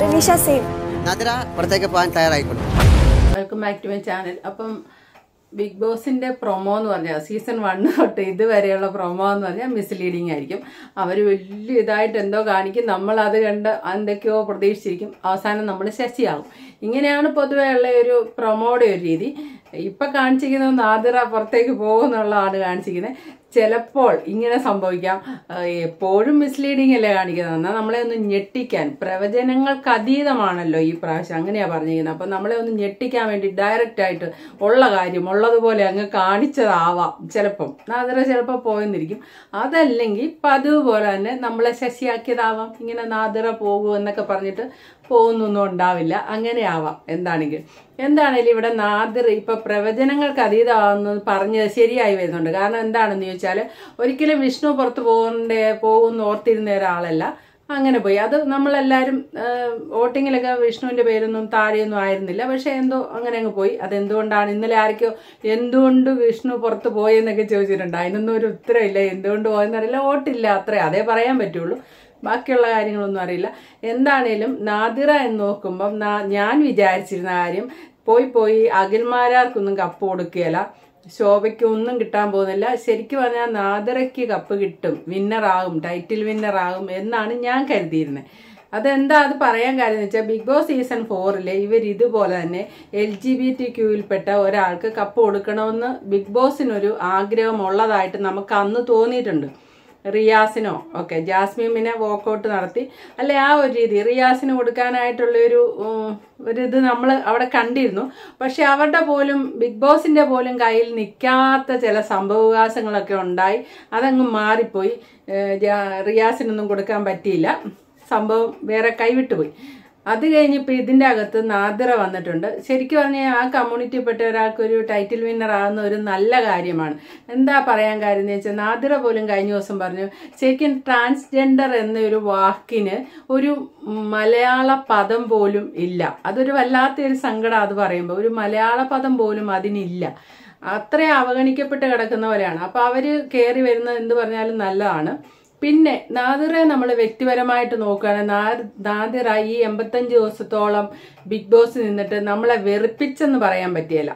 Rinisha same Nadira പുറത്തേക്ക് പോകാൻ തയ്യാറായിക്കൊള്ളു welcome back to my channel അപ്പം ബിഗ് ബോസിന്റെ പ്രൊമോ എന്ന് പറഞ്ഞാൽ സീസൺ വൺ തൊട്ട് ഇതുവരെയുള്ള പ്രൊമോ എന്ന് പറഞ്ഞാൽ മിസ്ലീഡിങ് ആയിരിക്കും അവർ വലിയ ഇതായിട്ട് എന്തോ കാണിക്കും നമ്മൾ അത് കണ്ട് എന്തൊക്കെയോ പ്രതീക്ഷിച്ചിരിക്കും അവസാനം നമ്മൾ ശശിയാകും ഇങ്ങനെയാണ് പൊതുവേ ഉള്ള ഒരു പ്രൊമോയുടെ ഒരു രീതി ഇപ്പൊ കാണിച്ചിരിക്കുന്നത് നാദിറ പുറത്തേക്ക് പോകുന്നുള്ളതാണ് കാണിച്ചിരിക്കുന്നത് ചിലപ്പോൾ ഇങ്ങനെ സംഭവിക്കാം ആ, എപ്പോഴും മിസ്ലീഡിംഗ് അല്ലേ കാണിക്കുന്നത് എന്നാൽ നമ്മളെ ഒന്ന് ഞെട്ടിക്കാൻ പ്രവചനങ്ങൾക്ക് അതീതമാണല്ലോ ഈ പ്രാവശ്യം അങ്ങനെയാ പറഞ്ഞിരിക്കുന്നത് അപ്പം നമ്മളെ ഒന്ന് ഞെട്ടിക്കാൻ വേണ്ടി ഡയറക്റ്റ് ആയിട്ട് ഉള്ള കാര്യം ഉള്ളതുപോലെ അങ്ങ് കാണിച്ചതാവാം ചിലപ്പം നാദിറ ചിലപ്പോൾ പോയെന്നിരിക്കും അതല്ലെങ്കിൽ പതിവ് പോലെ തന്നെ നമ്മളെ ശശിയാക്കിയതാവാം ഇങ്ങനെ നാദിറ പോകൂ എന്നൊക്കെ പറഞ്ഞിട്ട് പോകുന്നൊന്നും ഉണ്ടാവില്ല അങ്ങനെ ആവാം എന്താണെങ്കിലും എന്താണേലും ഇവിടെ നാദിർ ഇപ്പൊ പ്രവചനങ്ങൾക്ക് അതീതമാണെന്ന് പറഞ്ഞത് ശരിയായി വരുന്നുണ്ട് കാരണം എന്താണെന്ന് ചോദിച്ചാൽ ഒരിക്കലും വിഷ്ണു പുറത്ത് പോകണ്ടേ പോകുമെന്ന് ഓർത്തിരുന്ന ഒരാളല്ല അങ്ങനെ പോയി അത് നമ്മളെല്ലാവരും വോട്ടിങ്ങിലൊക്കെ വിഷ്ണുവിന്റെ പേരൊന്നും താഴെയൊന്നും ആയിരുന്നില്ല പക്ഷെ എന്തോ അങ്ങനെ അങ്ങ് പോയി അതെന്തുകൊണ്ടാണ് ഇന്നലെ ആർക്കോ എന്തുകൊണ്ട് വിഷ്ണു പുറത്ത് പോയെന്നൊക്കെ ചോദിച്ചിട്ടുണ്ട് അതിനൊന്നും ഒരു ഉത്തരമില്ല എന്തുകൊണ്ട് പോയെന്നറിയില്ല വോട്ടില്ല അത്രേ അതേ പറയാൻ പറ്റുള്ളൂ ബാക്കിയുള്ള കാര്യങ്ങളൊന്നും അറിയില്ല എന്താണേലും നാദിറ എന്ന് നോക്കുമ്പം നാ- ഞാൻ വിചാരിച്ചിരുന്ന കാര്യം പോയി പോയി അഖിൽമാരാർക്കൊന്നും കപ്പ് കൊടുക്കുകയില്ല ശോഭയ്ക്ക് ഒന്നും കിട്ടാൻ പോകുന്നില്ല ശരിക്കും പറഞ്ഞാൽ നാദിറയ്ക്ക് കപ്പ് കിട്ടും വിന്നറാകും ടൈറ്റിൽ വിന്നറാകും എന്നാണ് ഞാൻ കരുതിയിരുന്നത് അതെന്താ അത് പറയാൻ കാര്യം എന്ന് വെച്ചാൽ ബിഗ് ബോസ് സീസൺ ഫോറില് ഇവർ ഇതുപോലെ തന്നെ എൽ ജി ബി ടി ക്യൂവിൽപ്പെട്ട ഒരാൾക്ക് കപ്പ് കൊടുക്കണമെന്ന് ബിഗ് ബോസിനൊരു ആഗ്രഹമുള്ളതായിട്ട് നമുക്ക് അന്ന് തോന്നിയിട്ടുണ്ട് റിയാസിനോ ഓക്കെ ജാസ്മിമിനെ വോക്കൗട്ട് നടത്തി അല്ലെ ആ ഒരു രീതി റിയാസിന് കൊടുക്കാനായിട്ടുള്ള ഒരു ഉം, ഒരു ഇത് നമ്മൾ അവിടെ കണ്ടിരുന്നു പക്ഷെ അവരുടെ പോലും ബിഗ് ബോസിന്റെ പോലും കയ്യിൽ നിൽക്കാത്ത ചില സംഭവവികാസങ്ങളൊക്കെ ഉണ്ടായി അതങ്ങ് മാറിപ്പോയി ഏഹ്, ജാ- റിയാസിനൊന്നും കൊടുക്കാൻ പറ്റിയില്ല സംഭവം വേറെ കൈവിട്ടുപോയി അത് കഴിഞ്ഞിപ്പോൾ ഇതിന്റെ അകത്ത് നാദിറ വന്നിട്ടുണ്ട് ശരിക്കും പറഞ്ഞാൽ ആ കമ്മ്യൂണിറ്റിപ്പെട്ട ഒരാൾക്ക് ഒരു ടൈറ്റിൽ വിന്നർ ആകുന്ന ഒരു നല്ല കാര്യമാണ് എന്താ പറയാൻ കാര്യം എന്ന് വെച്ചാൽ നാദിറ പോലും കഴിഞ്ഞ ദിവസം പറഞ്ഞു ശരിക്കും ട്രാൻസ്ജെൻഡർ എന്നൊരു വാക്കിന് ഒരു മലയാള പദം പോലും ഇല്ല അതൊരു വല്ലാത്തൊരു സങ്കടം അത് പറയുമ്പോൾ ഒരു മലയാള പദം പോലും അതിനില്ല അത്രയും അവഗണിക്കപ്പെട്ട് കിടക്കുന്ന പോലെയാണ് അപ്പൊ അവര് കയറി വരുന്നത് എന്ത് പറഞ്ഞാലും നല്ലതാണ് പിന്നെ നാദിറെ നമ്മൾ വ്യക്തിപരമായിട്ട് നോക്കുകയാണെങ്കിൽ നാ- നാദിറ ഈ എൺപത്തഞ്ച് ദിവസത്തോളം ബിഗ് ബോസ് നിന്നിട്ട് നമ്മളെ വെറുപ്പിച്ചെന്ന് പറയാൻ പറ്റിയല്ല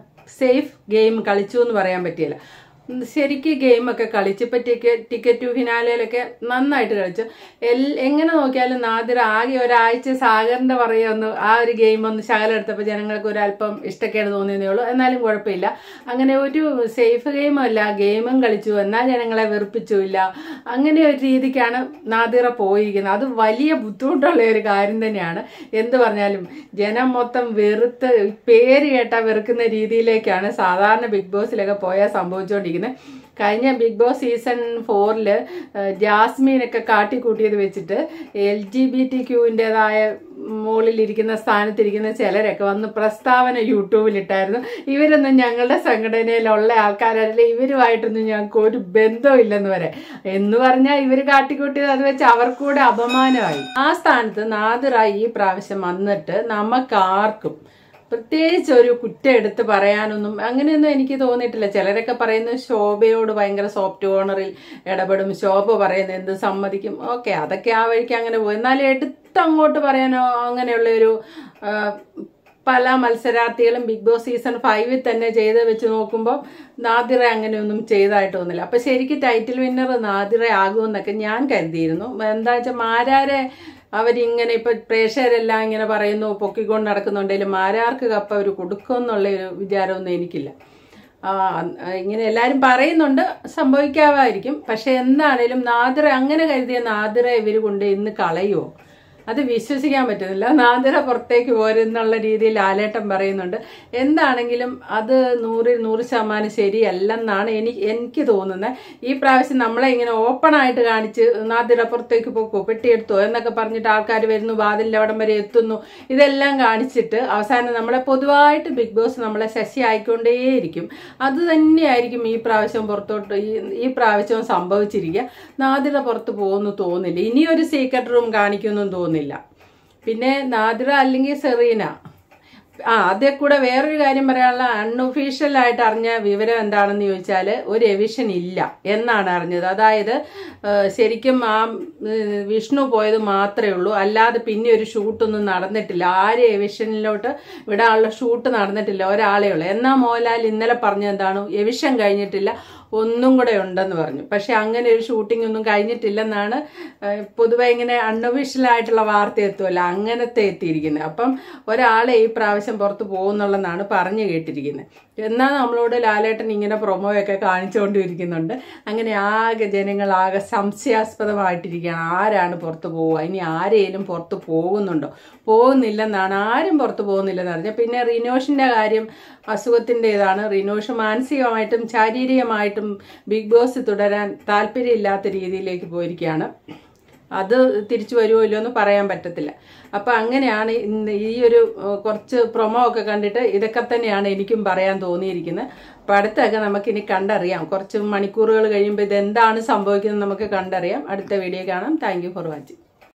സേഫ് ഗെയിം കളിച്ചു എന്ന് പറയാൻ പറ്റിയല്ല ഉം, ശരിക്ക് ഗെയിമൊക്കെ കളിച്ച് ഇപ്പൊ ടിക്കറ്റ് ടിക്കറ്റ് ടു ഫിനാലയിലൊക്കെ നന്നായിട്ട് കളിച്ചു എൽ എങ്ങനെ നോക്കിയാലും നാദിർ ആകെ ഒരാഴ്ച സാഗറിന്റെ പറയുക ഒന്ന് ആ ഒരു ഗെയിം ഒന്ന് ശകലം എടുത്തപ്പോൾ ജനങ്ങൾക്ക് ഒരു അല്പം ഇഷ്ടക്കേട് തോന്നിയതേ ഉള്ളൂ എന്നാലും കുഴപ്പമില്ല അങ്ങനെ ഒരു സേഫ് ഗെയിമും അല്ല ഗെയിമും കളിച്ചു എന്നാൽ ജനങ്ങളെ വെറുപ്പിച്ചുമില്ല അങ്ങനെ ഒരു രീതിക്കാണ് നാദിറ പോയിരിക്കുന്നത് അത് വലിയ ബുദ്ധിമുട്ടുള്ള ഒരു കാര്യം തന്നെയാണ് എന്ത് പറഞ്ഞാലും ജനം മൊത്തം വെറുത്ത് പേര് കേട്ടാ വെറുക്കുന്ന രീതിയിലേക്കാണ് സാധാരണ ബിഗ് ബോസിലൊക്കെ പോയാൽ സംഭവിച്ചുകൊണ്ടിരിക്കുന്നത് കഴിഞ്ഞ ബിഗ് ബോസ് സീസൺ ഫോറില് ജാസ്മീനൊക്കെ കാട്ടിക്കൂട്ടിയത് വെച്ചിട്ട് എൽ ജി ബി ടി ക്യൂവിൻ്റെതായ മുകളിലിരിക്കുന്ന സ്ഥാനത്തിരിക്കുന്ന ചിലരൊക്കെ വന്ന് പ്രസ്താവന യൂട്യൂബിലിട്ടായിരുന്നു ഇവരൊന്നും ഞങ്ങളുടെ സംഘടനയിലുള്ള ആൾക്കാരല്ല ഇവരുമായിട്ടൊന്നും ഞങ്ങൾക്ക് ഒരു ബന്ധമില്ലെന്ന് വരെ എന്ന് പറഞ്ഞാൽ ഇവർ കാട്ടിക്കൂട്ടിയത് അത് വെച്ച് അവർക്കൂടെ അപമാനമായി ആ സ്ഥാനത്ത് നാദിറായി ഈ പ്രാവശ്യം വന്നിട്ട് നമുക്കാർക്കും പ്രത്യേകിച്ച് ഒരു കുറ്റം എടുത്ത് പറയാനൊന്നും അങ്ങനെയൊന്നും എനിക്ക് തോന്നിയിട്ടില്ല ചിലരൊക്കെ പറയുന്നത് ശോഭയോട് ഭയങ്കര സോഫ്റ്റ് കോർണറിൽ ഇടപെടും ശോഭ പറയുന്നത് എന്ത് സമ്മതിക്കും ഓക്കെ അതൊക്കെ ആ വഴിക്ക് അങ്ങനെ പോയി എന്നാലും എടുത്ത് അങ്ങോട്ട് പറയാനോ അങ്ങനെയുള്ള ഒരു ആ, പല മത്സരാർത്ഥികളും ബിഗ് ബോസ് സീസൺ ഫൈവിൽ തന്നെ ചെയ്ത് വെച്ച് നോക്കുമ്പോൾ നാദിറ അങ്ങനെയൊന്നും ചെയ്തതായിട്ട് തോന്നില്ല അപ്പൊ ശരിക്കും ടൈറ്റിൽ വിന്നർ നാദിറ ആകുമെന്നൊക്കെ ഞാൻ കരുതിയിരുന്നു എന്താ വെച്ചാൽ മാരാരെ അവരിങ്ങനെ ഇപ്പൊ പ്രേക്ഷകരെല്ലാം ഇങ്ങനെ പറയുന്നു പൊക്കിക്കൊണ്ട് നടക്കുന്നുണ്ടെങ്കിലും മാരാർക്ക് കപ്പ അവർ കൊടുക്കുമെന്നുള്ള ഒരു വിചാരമൊന്നും എനിക്കില്ല ആ, ഇങ്ങനെ എല്ലാരും പറയുന്നുണ്ട് സംഭവിക്കാവായിരിക്കും പക്ഷെ എന്താണേലും നാദിറ അങ്ങനെ കരുതിയ നാദിറ ഇവര് കൊണ്ട് ഇന്ന് കളയുമോ അത് വിശ്വസിക്കാൻ പറ്റുന്നില്ല നാദിറ പുറത്തേക്ക് പോരെന്നുള്ള രീതിയിൽ ലാലേട്ടൻ പറയുന്നുണ്ട് എന്താണെങ്കിലും അത് നൂറിൽ നൂറ് ശതമാനം ശരിയല്ലെന്നാണ് എനിക്ക് എനിക്ക് തോന്നുന്നത് ഈ പ്രാവശ്യം നമ്മളെ ഇങ്ങനെ ഓപ്പൺ ആയിട്ട് കാണിച്ച് നാദിറ പുറത്തേക്ക് പോക്കോ പെട്ടിയെടുത്തോ എന്നൊക്കെ പറഞ്ഞിട്ട് ആൾക്കാർ വരുന്നു വാതിലിന്റെ അവിടം വരെ എത്തുന്നു ഇതെല്ലാം കാണിച്ചിട്ട് അവസാനം നമ്മളെ പൊതുവായിട്ട് ബിഗ് ബോസ് നമ്മളെ ശശി ആയിക്കൊണ്ടേയിരിക്കും അത് തന്നെയായിരിക്കും ഈ പ്രാവശ്യം പുറത്തോട്ട് ഈ ഈ പ്രാവശ്യവും സംഭവിച്ചിരിക്കുക നാദിറ പുറത്ത് പോകുന്നു തോന്നില്ല ഇനിയൊരു സീക്രട്ട് റൂം കാണിക്കുമെന്നും തോന്നില്ല പിന്നെ നാദിറ അല്ലെങ്കിൽ സെറീന ആ അതേ കൂടെ വേറൊരു കാര്യം പറയാനുള്ള അൺഒഫീഷ്യൽ ആയിട്ട് അറിഞ്ഞ വിവരം എന്താണെന്ന് ചോദിച്ചാൽ ഒരു എവിഷൻ ഇല്ല എന്നാണ് അറിഞ്ഞത് അതായത് ആ, ശരിക്കും ആ ഉം, വിഷ്ണു പോയത് മാത്രമേ ഉള്ളൂ അല്ലാതെ പിന്നെ ഒരു ഷൂട്ടൊന്നും നടന്നിട്ടില്ല ആരും എവിഷനിലോട്ട് വിടാനുള്ള ഷൂട്ട് നടന്നിട്ടില്ല ഒരാളേ ഉള്ളൂ എന്നാ മോഹൻലാൽ ഇന്നലെ പറഞ്ഞത് എന്താണ് എവിഷൻ കഴിഞ്ഞിട്ടില്ല ഒന്നും കൂടെ ഉണ്ടെന്ന് പറഞ്ഞു പക്ഷെ അങ്ങനെ ഒരു ഷൂട്ടിംഗ് ഒന്നും കഴിഞ്ഞിട്ടില്ലെന്നാണ് ഏഹ്, പൊതുവെ ഇങ്ങനെ അൺഒഫീഷ്യൽ ആയിട്ടുള്ള വാർത്ത എത്തുമല്ലോ അങ്ങനത്തെ എത്തിയിരിക്കുന്നത് അപ്പം ഒരാളെ ഈ പ്രാവശ്യം പുറത്ത് പോകുന്നുള്ളതാണ് പറഞ്ഞു കേട്ടിരിക്കുന്നത് എന്നാൽ നമ്മളോട് ലാലേട്ടൻ ഇങ്ങനെ പ്രൊമോയൊക്കെ കാണിച്ചുകൊണ്ടിരിക്കുന്നുണ്ട് അങ്ങനെ ആകെ ജനങ്ങൾ ആകെ സംശയാസ്പദമായിട്ടിരിക്കുകയാണ് ആരാണ് പുറത്ത് പോവുക ഇനി ആരേലും പുറത്ത് പോകുന്നുണ്ടോ പോകുന്നില്ലെന്നാണ് ആരും പുറത്ത് പോകുന്നില്ലെന്ന് പറഞ്ഞാൽ പിന്നെ റിനോഷിന്റെ കാര്യം അസുഖത്തിന്റെ ഇതാണ് റിനോഷ് മാനസികമായിട്ടും ശാരീരികമായിട്ടും ബിഗ് ബോസ് തുടരാൻ താല്പര്യമില്ലാത്ത രീതിയിലേക്ക് പോയിരിക്കുകയാണ് അത് തിരിച്ചു വരുമോ ഇല്ലയോ എന്ന് പറയാൻ പറ്റത്തില്ല അപ്പൊ അങ്ങനെയാണ് ഇന്ന് ഈ ഒരു ഏഹ്, കുറച്ച് പ്രൊമോ ഒക്കെ കണ്ടിട്ട് ഇതൊക്കെ തന്നെയാണ് എനിക്കും പറയാൻ തോന്നിയിരിക്കുന്നത് അപ്പൊ അടുത്തൊക്കെ നമുക്കിനി കണ്ടറിയാം കുറച്ച് മണിക്കൂറുകൾ കഴിയുമ്പോൾ ഇതെന്താണ് സംഭവിക്കുന്നത് നമുക്ക് കണ്ടറിയാം അടുത്ത വീഡിയോ കാണാം താങ്ക് ഫോർ വാച്ചിങ്